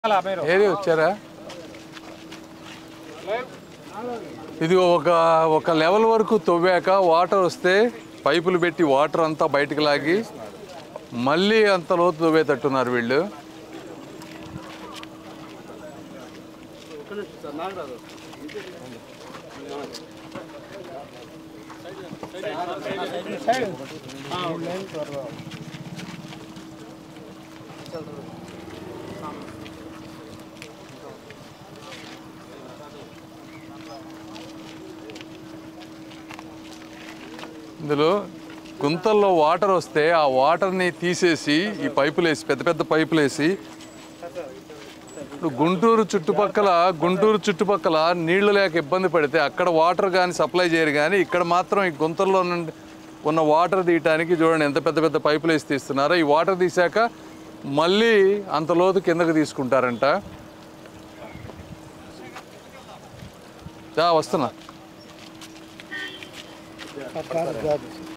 ఏది వచ్చారా ఇది ఒక ఒక లెవెల్ వరకు తవ్వాక వాటర్ వస్తే పైపులు పెట్టి వాటర్ అంతా బయటికి లాగి మళ్ళీ అంత లోతు తవ్వేటట్టున్నారు వీళ్ళు ఇందులో గుంతల్లో వాటర్ వస్తే ఆ వాటర్ని తీసేసి ఈ పైపులు వేసి పెద్ద పెద్ద పైపులు వేసి ఇప్పుడు గుంటూరు చుట్టుపక్కల గుంటూరు చుట్టుపక్కల నీళ్లు లేక ఇబ్బంది పడితే అక్కడ వాటర్ కానీ సప్లై చేయరు కానీ ఇక్కడ మాత్రం ఈ గుంతల్లో నుండి ఉన్న వాటర్ తీయటానికి చూడండి ఎంత పెద్ద పెద్ద పైపులు వేసి తీస్తున్నారో ఈ వాటర్ తీసాక మళ్ళీ అంత లోతు కిందకి తీసుకుంటారంట దా, వస్తున్నా